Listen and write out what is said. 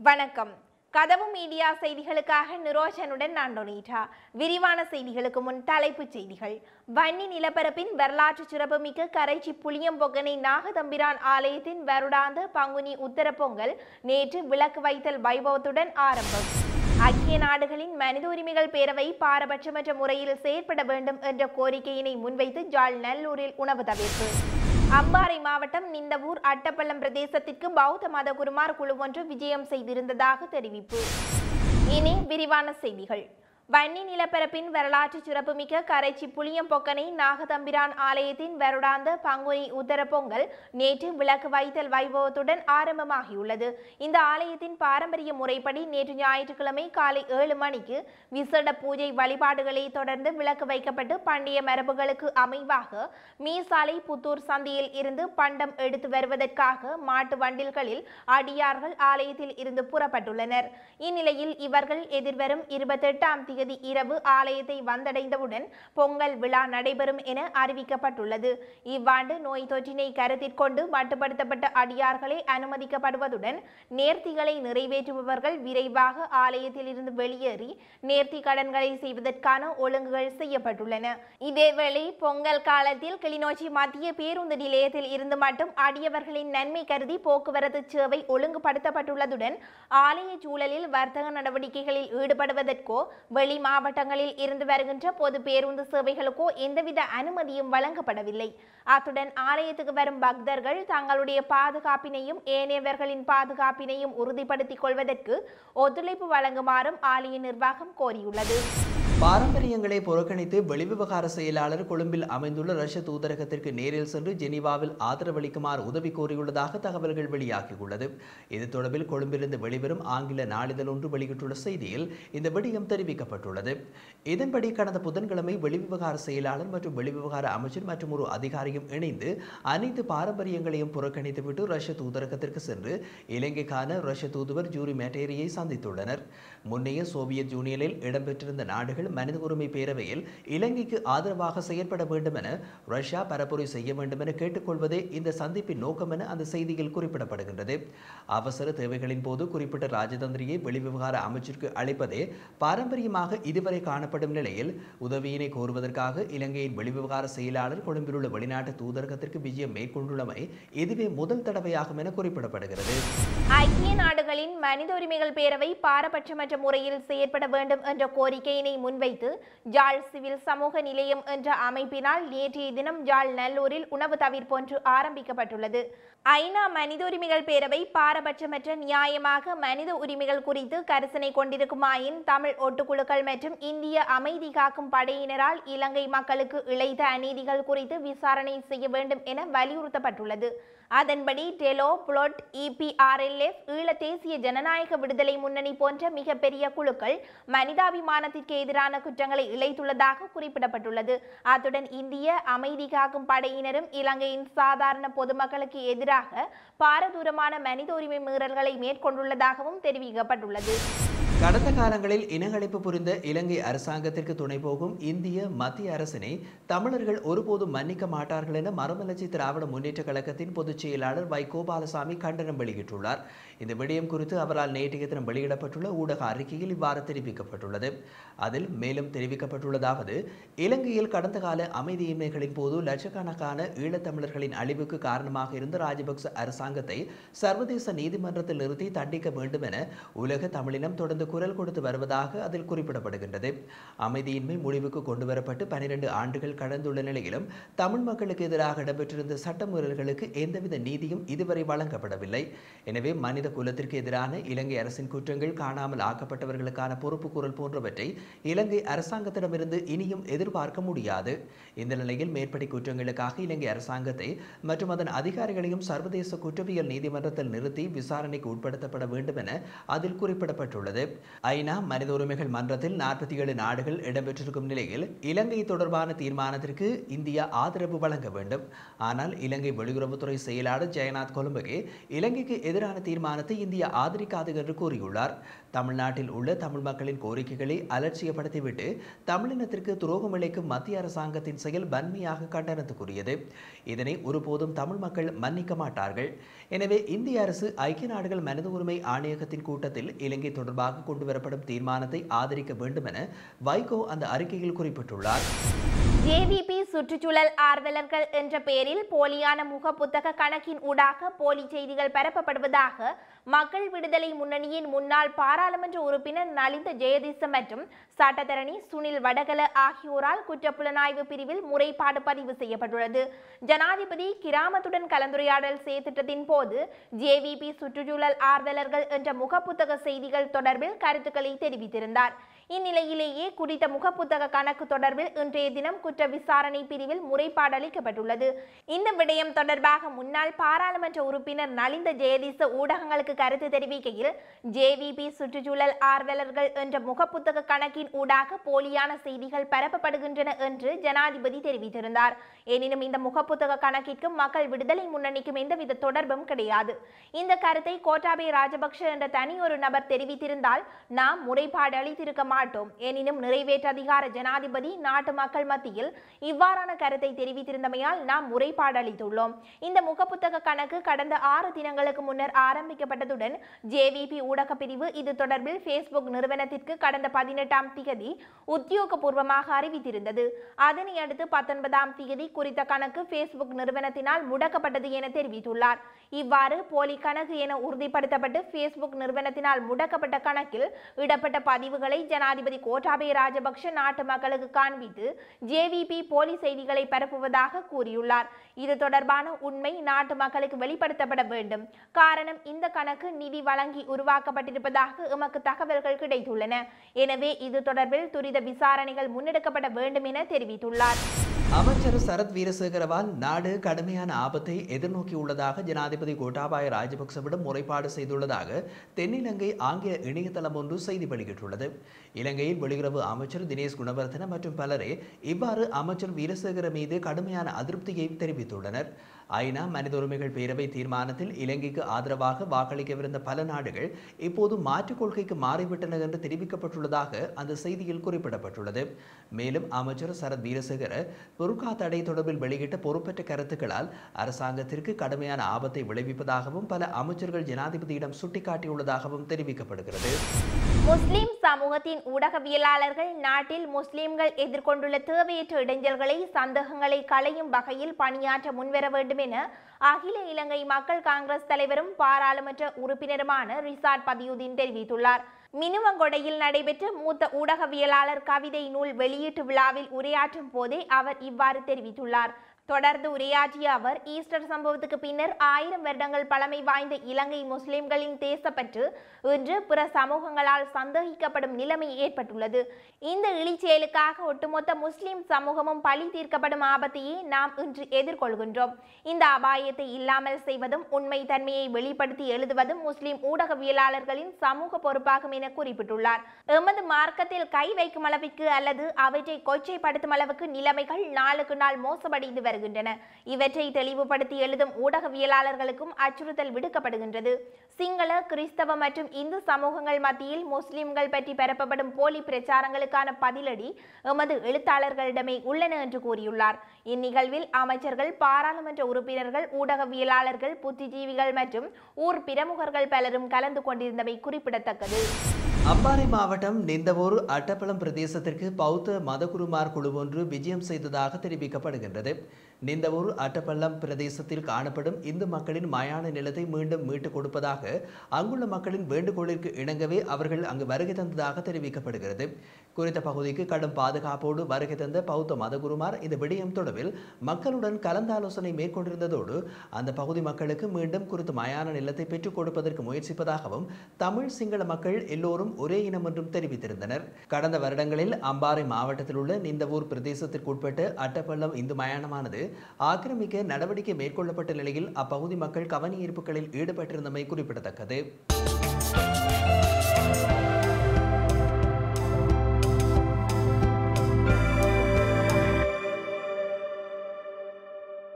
வணக்கம் கதவு மீடியா செய்திகளுக்காக நிரோஷனுடன் நான் டொனீட்டா விரிவான செய்திகளுக்கு முன் தலைப்புச் செய்திகள் வன்னி நிலப்பரப்பின் வரலாற்று சிறப்புமிக்க கரைச்சி புளியம்பொக்கனை நாகதம்பிரான் ஆலயத்தின் வருடாந்த பங்குனி உத்தர பொங்கல் நேற்று விளக்கு வைத்தல் வைபவத்துடன் ஆரம்பம் ஐக்கிய நாடுகளின் மனித உரிமைகள் பேரவை பாரபட்சமற்ற முறையில் செயற்பட வேண்டும் என்ற கோரிக்கையினை முன்வைத்து ஜாழ் நல்லூரில் உணவு தவிர்ப்பு அம்பாறை மாவட்டம் நிந்தவூர் அட்டப்பள்ளம் பிரதேசத்திற்கு பௌத்த மத குருமார் குழு ஒன்று விஜயம் செய்திருந்ததாக தெரிவிப்பு இனி விரிவான செய்திகள் வன்னி நிலப்பரப்பின் வரலாற்று சிறப்புமிக்க கரைச்சி புளியம்பொக்கனை நாகதம்பிரான் ஆலயத்தின் வருடாந்த பங்குனி உத்தர பொங்கல் நேற்று விளக்கு வைத்தல் வைபவத்துடன் ஆரம்பமாகியுள்ளது இந்த ஆலயத்தின் பாரம்பரிய முறைப்படி நேற்று ஞாயிற்றுக்கிழமை காலை ஏழு மணிக்கு விசேட பூஜை வழிபாடுகளை தொடர்ந்து விளக்கு வைக்கப்பட்டு பண்டைய மரபுகளுக்கு அமைவாக மீசாலை புத்தூர் சந்தையில் இருந்து பண்டம் எடுத்து வருவதற்காக மாட்டு வண்டில்களில் அடியார்கள் ஆலயத்தில் இருந்து புறப்பட்டுள்ளனர் இந்நிலையில் இவர்கள் எதிர்வரும் இருபத்தெட்டாம் தேதி இரவு ஆலயத்தை வந்தடைந்தவுடன் பொங்கல் விழா நடைபெறும் என அறிவிக்கப்பட்டுள்ளது இவ்வாண்டு நோய் தொற்றினை கருத்திற்கொண்டு மட்டுப்படுத்தப்பட்ட அடியார்களே அனுமதிக்கப்படுவதுடன் நேர்த்திகளை நிறைவேற்றுபவர்கள் விரைவாக ஆலயத்தில் இருந்து வெளியேறி நேர்த்தி கடன்களை செய்வதற்கான ஒழுங்குகள் செய்யப்பட்டுள்ளன இதேவேளை பொங்கல் காலத்தில் கிளிநொச்சி மத்திய பேருந்து நிலையத்தில் இருந்து மட்டும் அடியவர்களின் நன்மை கருதி போக்குவரத்து சேவை ஒழுங்குபடுத்தப்பட்டுள்ளதுடன் ஆலய சூழலில் வர்த்தக நடவடிக்கைகளில் ஈடுபடுவதற்கோ வெளி மாவட்டங்களில் இருந்து வருகின்ற பொது பேருந்து சேவைகளுக்கோ எந்தவித அனுமதியும் வழங்கப்படவில்லை அத்துடன் ஆலயத்துக்கு வரும் பக்தர்கள் தங்களுடைய பாதுகாப்பினையும் ஏனையவர்களின் பாதுகாப்பினையும் உறுதிப்படுத்திக் கொள்வதற்கு ஒத்துழைப்பு வழங்குமாறும் ஆலய நிர்வாகம் கோரியுள்ளது பாரம்பரியங்களை புறக்கணித்து வெளிவிவகார செயலாளர் கொழும்பில் அமைந்துள்ள ரஷ்ய தூதரகத்திற்கு நேரில் சென்று ஜெனீவாவில் ஆதரவளிக்குமாறு உதவி கோரியுள்ளதாக தகவல்கள் வெளியாகியுள்ளது இது தொடர்பில் கொழும்பிலிருந்து வெளிவரும் ஆங்கில நாளிதழ் ஒன்று வெளியிட்டுள்ள செய்தியில் இந்த விடயம் தெரிவிக்கப்பட்டுள்ளது இதன்படி கடந்த புதன்கிழமை வெளிவிவகார செயலாளர் மற்றும் வெளிவிவகார அமைச்சர் மற்றும் ஒரு அதிகாரியும் இணைந்து அனைத்து பாரம்பரியங்களையும் புறக்கணித்துவிட்டு ரஷ்ய தூதரகத்திற்கு சென்று இலங்கைக்கான ரஷ்ய தூதுவர் ஜூரி மேட்டேரியை சந்தித்துள்ளனர் முன்னைய சோவியத் யூனியனில் இடம்பெற்றிருந்த நாடுகள் மனித உரிமை பேரவையில் இலங்கைக்கு ஆதரவாக செயற்பட வேண்டும் என ரஷ்யா பரப்புரை செய்ய வேண்டும் என கேட்டுக்கொள்வதே இந்த சந்திப்பின் நோக்கம் என அந்த செய்தியில் குறிப்பிடப்படுகின்றது அவசர தேவைகளின் போது குறிப்பிட்ட ராஜதந்திரியை வெளிவிவகார அமைச்சிற்கு அழைப்பதே பாரம்பரியமாக இதுவரை காணப்படும் நிலையில் உதவியினை கோருவதற்காக இலங்கையின் வெளிவிவகார செயலாளர் கொழும்பில் உள்ள வெளிநாட்டு தூதரகத்திற்கு விஜயம் மேற்கொண்டுள்ளமை இதுவே முதல் தடவையாகும் என குறிப்பிடப்படுகிறது ஐக்கிய நாடுகளின் மனித உரிமைகள் பேரவை பாரபட்சமற்ற முறையில் செயற்பட வேண்டும் என்ற கோரிக்கையினை முன்வைத்து ஜாழ் சிவில் சமூக நிலையம் என்ற அமைப்பினால் நேற்றைய தினம் ஜாழ் நல்லூரில் உணவு தவிர்ப்பொன்று ஆரம்பிக்கப்பட்டுள்ளது ஐநா மனித உரிமைகள் பேரவை பாரபட்சமற்ற நியாயமாக மனித உரிமைகள் குறித்து கரிசனை கொண்டிருக்குமாயின் தமிழ் ஒட்டுக்குழுக்கள் மற்றும் இந்திய அமைதி காக்கும் படையினரால் இலங்கை மக்களுக்கு இழைத்த அநீதிகள் குறித்து விசாரணை செய்ய வேண்டும் என வலியுறுத்தப்பட்டுள்ளது அதன்படி டெலோ புளொட் இபிஆர்எல்எஃப் ஈழ தேசிய ஜனநாயக விடுதலை முன்னணி போன்ற மிகப்பெரிய குழுக்கள் மனிதாபிமானத்திற்கு எதிரான குற்றங்களை இழைத்துள்ளதாக குறிப்பிடப்பட்டுள்ளது அத்துடன் இந்திய அமைதி காக்கும் படையினரும் இலங்கையின் சாதாரண பொதுமக்களுக்கு எதிராக பாரதூரமான மனித உரிமை மீறல்களை மேற்கொண்டுள்ளதாகவும் தெரிவிக்கப்பட்டுள்ளது கடந்த காலங்களில் இனங்களிப்பு புரிந்த இலங்கை அரசாங்கத்திற்கு துணை போகும் இந்திய மத்திய அரசினை தமிழர்கள் ஒருபோதும் மன்னிக்க மாட்டார்கள் என மறுமலர்ச்சி திராவிட முன்னேற்ற கழகத்தின் பொதுச் செயலாளர் வை கோபாலசாமி கண்டனம் வெளியிட்டுள்ளார் இந்த விடயம் குறித்து அவரால் நேற்றைய தினம் வெளியிடப்பட்டுள்ள ஊடக அறிக்கையில் இவ்வாறு தெரிவிக்கப்பட்டுள்ளது அதில் மேலும் தெரிவிக்கப்பட்டுள்ளதாவது இலங்கையில் கடந்த கால அமைதியின்மைகளின் போது லட்சக்கணக்கான ஈழத்தமிழர்களின் அழிவுக்கு காரணமாக இருந்த ராஜபக்ச அரசாங்கத்தை சர்வதேச நீதிமன்றத்தில் நிறுத்தி தண்டிக்க வேண்டும் என உலக தமிழினம் தொடர்ந்து குரல் கொடுத்து வருவதாக அதில் குறிப்பிடப்படுகின்றது அமைதியின்மை முடிவுக்கு கொண்டுவரப்பட்டு பனிரெண்டு ஆண்டுகள் கடந்துள்ள நிலையிலும் தமிழ் மக்களுக்கு எதிராக இடம்பெற்றிருந்த சட்டமீறல்களுக்கு எந்தவித நீதியும் இதுவரை வழங்கப்படவில்லை எனவே மனித குலத்திற்கு எதிரான இலங்கை அரசின் குற்றங்கள் காணாமல் ஆக்கப்பட்டவர்களுக்கான பொறுப்பு குரல் போன்றவற்றை இலங்கை அரசாங்கத்திடமிருந்து இனியும் எதிர்பார்க்க முடியாது இந்த நிலையில் மேற்படி குற்றங்களுக்காக இலங்கை அரசாங்கத்தை மற்றும் அதன் அதிகாரிகளையும் சர்வதேச குற்றவியல் நீதிமன்றத்தில் நிறுத்தி விசாரணைக்கு உட்படுத்தப்பட வேண்டும் என அதில் குறிப்பிடப்பட்டுள்ளது ஐநா மனித உரிமைகள் மன்றத்தில் நாற்பத்தி ஏழு நாடுகள் இடம்பெற்றிருக்கும் நிலையில் இலங்கை தொடர்பான தீர்மானத்திற்கு இந்தியா ஆதரவு வழங்க வேண்டும் ஆனால் இலங்கை வெளியுறவுத்துறை செயலாளர் ஜெயநாத் கொலும்பகே இலங்கைக்கு எதிரான தீர்மானத்தை இந்தியா ஆதரிக்காது என்று கூறியுள்ளார் தமிழ்நாட்டில் உள்ள தமிழ் மக்களின் கோரிக்கைகளை அலட்சியப்படுத்திவிட்டு தமிழினத்திற்கு துரோகம் இழைக்கும் மத்திய அரசாங்கத்தின் செயல் வன்மையாக கண்டனத்துக்குரியது இதனை ஒருபோதும் தமிழ் மக்கள் மன்னிக்க மாட்டார்கள் எனவே இந்திய அரசு ஐக்கிய நாடுகள் மனித உரிமை ஆணையகத்தின் கூட்டத்தில் இலங்கை தொடர்பாக கொண்டுவரப்படும் தீர்மானத்தை ஆதரிக்க வேண்டும் என வைகோ அந்த அறிக்கையில் குறிப்பிட்டுள்ளார் ஜேவிபி சுற்றுச்சூழல் ஆர்வலர்கள் என்ற பெயரில் போலியான முகப்புத்தக கணக்கின் ஊடாக போலி செய்திகள் பரப்பப்படுவதாக மக்கள் விடுதலை முன்னணியின் முன்னாள் பாராளுமன்ற உறுப்பினர் நலிந்த ஜெயதீச மற்றும் சட்டத்தரணி சுனில் வடகல ஆகியோரால் குற்றப்புலனாய்வு பிரிவில் முறைப்பாடு பதிவு செய்யப்பட்டுள்ளது ஜனாதிபதி கிராமத்துடன் கலந்துரையாடல் செயற்திட்டத்தின் போது ஜேவிபி சுற்றுச்சூழல் ஆர்வலர்கள் என்ற முகப்புத்தக செய்திகள் தொடர்பில் கருத்துக்களை தெரிவித்திருந்தார் இந்நிலையிலேயே குறித்த முகப்புத்தக கணக்கு தொடர்பில் இன்றைய தினம் குற்ற விசாரணை பிரிவில் முறைப்பாடு அளிக்கப்பட்டுள்ளது இந்த விடயம் தொடர்பாக முன்னாள் பாராளுமன்ற உறுப்பினர் நலிந்த ஜெயதீச ஊடகங்களுக்கு கருத்து தெரிவிக்கையில் ஜேவிபி சுற்றுச்சூழல் ஆர்வலர்கள் என்ற முகப்புத்தக கணக்கின் ஊடாக போலியான செய்திகள் பரப்பப்படுகின்றன என்று ஜனாதிபதி தெரிவித்திருந்தார் எனினும் இந்த முகப்புத்தக கணக்கிற்கும் மக்கள் விடுதலை முன்னணிக்கும் எந்தவித தொடர்பும் கிடையாது இந்த கருத்தை கோட்டாபே ராஜபக்ஷ என்ற தனி ஒரு நபர் தெரிவித்திருந்தால் நாம் முறைப்பாடு அளித்திருக்க மாட்டோம் எனினும் நிறைவேற்ற அதிகார ஜனாதிபதி நாட்டு மக்கள் மத்தியில் இவ்வாறான கருத்தை தெரிவித்திருந்தமையால் நாம் முறைப்பாடு அளித்துள்ளோம் இந்த முகப்புத்தக கணக்கு கடந்த ஆறு தினங்களுக்கு முன்னர் ஆரம்பிக்கப்பட்டதுடன் ஜேவிபி ஊடக பிரிவு இது தொடர்பில் ஃபேஸ்புக் நிறுவனத்திற்கு கடந்த பதினெட்டாம் திகதி உத்தியோகபூர்வமாக அறிவித்திருந்தது அதனை அடுத்து பத்தொன்பதாம் திகதி குறித்த கணக்கு ஃபேஸ்புக் நிறுவனத்தினால் முடக்கப்பட்டது என தெரிவித்துள்ளார் இவ்வாறு போலி கணக்கு என உறுதிப்படுத்தப்பட்டு ஃபேஸ்புக் நிறுவனத்தினால் முடக்கப்பட்ட கணக்கில் இடப்பட்ட பதிவுகளை ஜனாதிபதி கோட்டாபய ராஜபக்ஷ நாட்டு மக்களுக்கு காண்பித்து ஜேவிபி போலி செய்திகளை பரப்புவதாக கூறியுள்ளார் இது தொடர்பான உண்மை நாட்டு மக்களுக்கு வெளிப்படுத்தப்பட வேண்டும் காரணம் இந்த கணக்கு நிதி வழங்கி உருவாக்கப்பட்டிருப்பதாக எமக்கு தகவல்கள் கிடைத்துள்ளன எனவே இது தொடர்பில் துரித விசாரணைகள் முன்னெடுக்கப்பட வேண்டும் என தெரிவித்துள்ளார் அமைச்சர் சரத் வீரசேகரவால் நாடு கடுமையான ஆபத்தை எதிர்நோக்கியுள்ளதாக ஜனாதிபதி கோட்டாபாய ராஜபக்சவிடம் முறைப்பாடு செய்துள்ளதாக தென்னிலங்கை ஆங்கில இணையதளம் ஒன்று செய்தி வெளியிட்டுள்ளது இலங்கையில் வெளியுறவு அமைச்சர் தினேஷ் குணவர்தன மற்றும் பலரே இவ்வாறு அமைச்சர் வீரசேகர மீது கடுமையான அதிருப்தியை தெரிவித்துள்ளனர் ஐநா மனித உரிமைகள் பேரவை தீர்மானத்தில் இலங்கைக்கு ஆதரவாக வாக்களிக்கவிருந்த பல நாடுகள் இப்போது மாற்றுக் கொள்கைக்கு மாறிவிட்டன என்று தெரிவிக்கப்பட்டுள்ளதாக அந்த செய்தியில் குறிப்பிடப்பட்டுள்ளது மேலும் அமைச்சர் சரத் வீரசேகர புர்கா தடை தொடர்பில் வெளியிட்ட பொறுப்பற்ற கருத்துக்களால் அரசாங்கத்திற்கு கடுமையான ஆபத்தை விளைவிப்பதாகவும் பல அமைச்சர்கள் ஜனாதிபதியிடம் சுட்டிக்காட்டியுள்ளதாகவும் தெரிவிக்கப்படுகிறது முஸ்லிம் சமூகத்தின் ஊடகவியலாளர்கள் நாட்டில் முஸ்லிம்கள் எதிர்கொண்டுள்ள தேவையற்ற இடைஞ்சல்களை சந்தேகங்களை களையும் வகையில் பணியாற்ற முன்வர வேண்டும் என அகில இலங்கை மக்கள் காங்கிரஸ் தலைவரும் பாராளுமன்ற உறுப்பினருமான ரிசாட் பதியுதீன் தெரிவித்துள்ளார் மினுவங்கொடையில் நடைபெற்ற மூத்த ஊடகவியலாளர் கவிதை நூல் வெளியீட்டு விழாவில் உரையாற்றும் போதே அவர் இவ்வாறு தெரிவித்துள்ளார் தொடர்ந்து உரையாற்றிய அவர் ஈஸ்டர் சம்பவத்துக்கு பின்னர் ஆயிரம் வருடங்கள் பழமை வாய்ந்த இலங்கை முஸ்லிம்களின் தேசப்பற்று இன்று பிற சமூகங்களால் சந்தேகிக்கப்படும் நிலைமை ஏற்பட்டுள்ளது இந்த இழிச்செயலுக்காக ஒட்டுமொத்த முஸ்லிம் சமூகமும் பழி தீர்க்கப்படும் ஆபத்தையே நாம் இன்று எதிர்கொள்கின்றோம் இந்த அபாயத்தை இல்லாமல் செய்வதும் உண்மை தன்மையை வெளிப்படுத்தி எழுதுவதும் முஸ்லிம் ஊடகவியலாளர்களின் சமூக பொறுப்பாகும் என குறிப்பிட்டுள்ளார் எமது மார்க்கத்தில் கை வைக்கும் அளவிற்கு அல்லது அவற்றை கொச்சைப்படுத்தும் அளவுக்கு நிலைமைகள் நாளுக்கு நாள் மோசமடைந்து வருகின்றன இவற்றை தெளிவுபடுத்தி எழுதும் ஊடகவியலாளர்களுக்கும் அச்சுறுத்தல் விடுக்கப்படுகின்றது சிங்கள கிறிஸ்தவ மற்றும் இந்து சமூகங்கள் மத்தியில் முஸ்லிம்கள் பற்றி பரப்பப்படும் போலி பிரச்சாரங்களுக்கான பதிலடி எமது எழுத்தாளர்களிடமே உள்ளன என்று கூறியுள்ளார் இந்நிகழ்வில் அமைச்சர்கள் பாராளுமன்ற உறுப்பினர்கள் ஊடகவியலாளர்கள் புத்திஜீவிகள் மற்றும் ஊர் பிரமுகர்கள் பலரும் கலந்து கொண்டிருந்தமை குறிப்பிடத்தக்கது அம்பாறை மாவட்டம் நிந்தவூர் அட்டப்பளம் பிரதேசத்திற்கு பௌத்த மதகுருமார் குழு ஒன்று விஜயம் செய்ததாக தெரிவிக்கப்படுகின்றது நிந்தவூர் அட்டப்பள்ளம் பிரதேசத்தில் காணப்படும் இந்து மக்களின் மயான நிலத்தை மீண்டும் மீட்டுக் கொடுப்பதாக அங்குள்ள மக்களின் வேண்டுகோளிற்கு இணங்கவே அவர்கள் அங்கு வருகை தந்ததாக தெரிவிக்கப்படுகிறது குறித்த பகுதிக்கு கடும் பாதுகாப்போடு வருகை தந்த பௌத்த மதகுருமார் இந்த விடயம் தொடர்பில் மக்களுடன் கலந்தாலோசனை மேற்கொண்டிருந்ததோடு அந்த பகுதி மக்களுக்கு மீண்டும் குறித்த மயான நிலத்தை பெற்றுக் கொடுப்பதற்கு முயற்சிப்பதாகவும் தமிழ் சிங்கள மக்கள் எல்லோரும் ஒரே இனம் என்றும் தெரிவித்திருந்தனர் கடந்த வருடங்களில் அம்பாறை மாவட்டத்தில் உள்ள நிந்தவூர் பிரதேசத்திற்குட்பட்ட அட்டப்பள்ளம் இந்து மயானமானது ஆக்கிரமிக்க நடவடிக்கை மேற்கொள்ளப்பட்ட நிலையில் அப்பகுதி மக்கள் கவனஈர்ப்புகளில் ஈடுபட்டிருந்தமை குறிப்பிடத்தக்கது